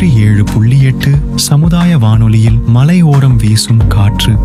நூற்றி ஏழு புள்ளி எட்டு சமுதாய வானொலியில் மலையோரம் வீசும் காற்று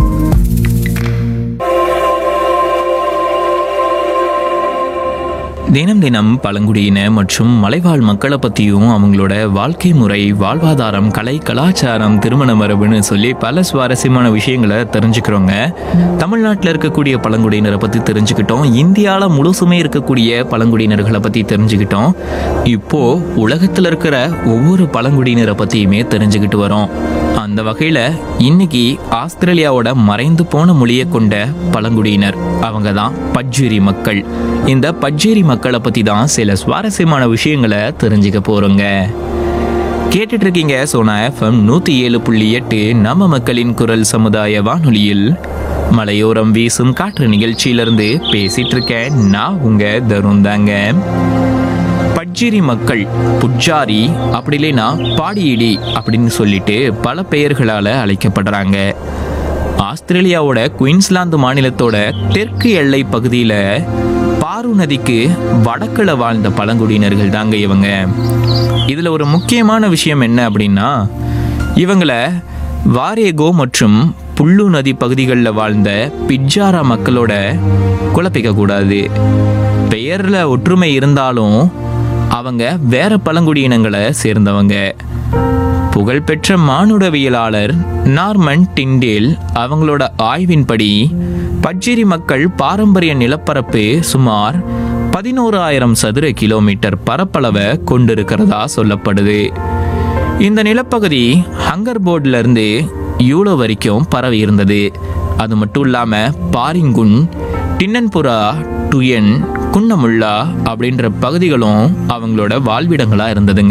தினம் தினம் பழங்குடியின மற்றும் மலைவாழ் மக்களை பற்றியும் அவங்களோட வாழ்க்கை முறை வாழ்வாதாரம் கலை கலாச்சாரம் திருமண மரபுன்னு சொல்லி பல சுவாரஸ்யமான விஷயங்களை தெரிஞ்சுக்கிறோங்க தமிழ்நாட்டில் இருக்கக்கூடிய பழங்குடியினரை பற்றி தெரிஞ்சுக்கிட்டோம் இந்தியாவில் முழுசுமே இருக்கக்கூடிய பழங்குடியினர்களை பற்றி தெரிஞ்சுக்கிட்டோம் இப்போ உலகத்தில் இருக்கிற ஒவ்வொரு பழங்குடியினரை பற்றியுமே தெரிஞ்சுக்கிட்டு வரோம் அந்த வகையில் இன்னைக்கு ஆஸ்திரேலியாவோட மறைந்து போன மொழியை கொண்ட பழங்குடியினர் அவங்க தான் பட்ஜிரி மக்கள் இந்த பட்ஜிரி மக்களை பற்றி தான் சில சுவாரஸ்யமான விஷயங்களை தெரிஞ்சுக்க போகிறோங்க கேட்டுட்டு இருக்கீங்க சோனா எஃப்எம் நூற்றி ஏழு புள்ளி எட்டு நம்ம மக்களின் குரல் சமுதாய வானொலியில் மலையோரம் வீசும் காற்று நிகழ்ச்சியிலிருந்து பேசிட்டு இருக்கேன் நான் உங்க தருண் தாங்க பட்ஜிரி மக்கள் புட்ஜாரி அப்படி இல்லைன்னா பாடியிடி அப்படின்னு சொல்லிட்டு பல பெயர்களால் அழைக்கப்படுறாங்க ஆஸ்திரேலியாவோட குயின்ஸ்லாந்து மாநிலத்தோட தெற்கு எல்லை பகுதியில் பாரு நதிக்கு வடக்குல வாழ்ந்த பழங்குடியினர்கள் தாங்க இவங்க இதில் ஒரு முக்கியமான விஷயம் என்ன அப்படின்னா இவங்களை வாரேகோ மற்றும் புல்லு நதி பகுதிகளில் வாழ்ந்த பிட்ஜாரா மக்களோட குழப்பிக்க கூடாது பெயரில் ஒற்றுமை இருந்தாலும் அவங்க வேற பழங்குடியினங்களை சேர்ந்தவங்க புகழ்பெற்ற மானுடவியலாளர் நார்மன் டிண்டேல் அவங்களோட ஆய்வின்படி பட்ஜிரி மக்கள் பாரம்பரிய நிலப்பரப்பு சுமார் பதினோராயிரம் சதுர கிலோமீட்டர் பரப்பளவை கொண்டிருக்கிறதா சொல்லப்படுது இந்த நிலப்பகுதி ஹங்கர் போர்ட்ல இருந்து யூலோ வரைக்கும் பரவி இருந்தது அது மட்டும் இல்லாம பாரிங்குன் டின்னன்புரா டுயன் குன்னமுல்லா அப்படின்ற பகுதிகளும் அவங்களோட வாழ்விடங்களா இருந்ததுங்க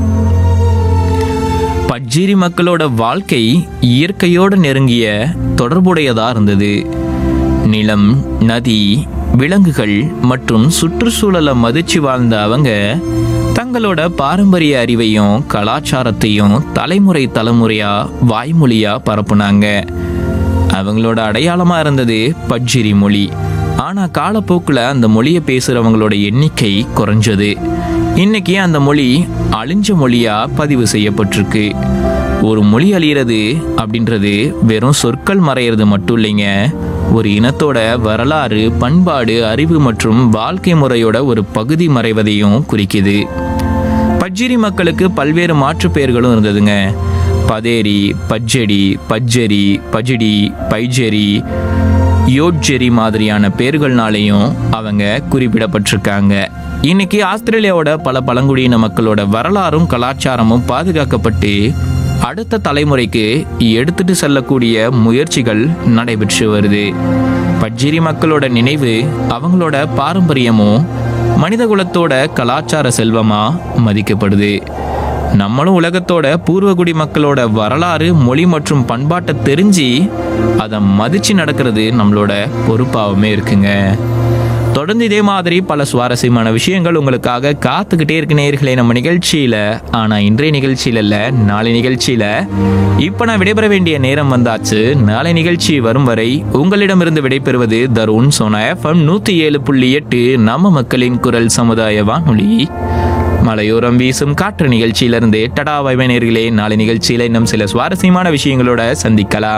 பட்ஜிரி மக்களோட வாழ்க்கை இயற்கையோடு நெருங்கிய தொடர்புடையதா இருந்தது நிலம் நதி விலங்குகள் மற்றும் சுற்றுச்சூழலை மதிச்சு வாழ்ந்த அவங்க தங்களோட பாரம்பரிய அறிவையும் கலாச்சாரத்தையும் தலைமுறை தலைமுறையா வாய்மொழியா பரப்புனாங்க அவங்களோட அடையாளமா இருந்தது பட்ஜிரி மொழி ஆனா காலப்போக்கில் அந்த மொழியை பேசுறவங்களோட எண்ணிக்கை குறைஞ்சது இன்னைக்கு அந்த மொழி அழிஞ்ச மொழியா பதிவு செய்யப்பட்டிருக்கு ஒரு மொழி அழியிறது அப்படின்றது வெறும் சொற்கள் மறையிறது மட்டும் இல்லைங்க ஒரு இனத்தோட வரலாறு பண்பாடு அறிவு மற்றும் வாழ்க்கை முறையோட ஒரு பகுதி மறைவதையும் குறிக்குது பட்ஜிரி மக்களுக்கு பல்வேறு மாற்றுப் பெயர்களும் இருந்ததுங்க பதேரி பட்ஜெடி பட்ஜெரி பஜிடி பைஜெரி யோட்ஜெரி மாதிரியான பேர்கள்னாலையும் அவங்க குறிப்பிடப்பட்டிருக்காங்க இன்னைக்கு ஆஸ்திரேலியாவோட பல பழங்குடியின மக்களோட வரலாறும் கலாச்சாரமும் பாதுகாக்கப்பட்டு அடுத்த தலைமுறைக்கு எடுத்துட்டு செல்லக்கூடிய முயற்சிகள் நடைபெற்று வருது பட்ஜிரி மக்களோட நினைவு அவங்களோட பாரம்பரியமும் மனிதகுலத்தோட கலாச்சார செல்வமா மதிக்கப்படுது நம்மளும் உலகத்தோட பூர்வகுடி மக்களோட வரலாறு மொழி மற்றும் பண்பாட்டை தெரிஞ்சு அதை மதிச்சு நடக்கிறது நம்மளோட பொறுப்பாகவுமே இருக்குங்க தொடர்ந்து இதே மாதிரி பல சுவாரஸ்யமான விஷயங்கள் உங்களுக்காக காத்துக்கிட்டே இருக்கு நேர்களே நம்ம நிகழ்ச்சியில ஆனா இன்றைய நிகழ்ச்சியில இல்ல நாளை நிகழ்ச்சியில இப்ப நான் விடைபெற வேண்டிய நேரம் வந்தாச்சு நாளை நிகழ்ச்சி வரும் வரை உங்களிடமிருந்து விடைபெறுவது தருண் சோனா எஃப்எம் நூத்தி ஏழு புள்ளி எட்டு நம்ம மக்களின் குரல் சமுதாய வானொலி மலையோரம் வீசும் காற்று நிகழ்ச்சியிலிருந்து டடா வைவனர்களே நாளை நிகழ்ச்சியில இன்னும் சில சுவாரஸ்யமான விஷயங்களோட சந்திக்கலாம்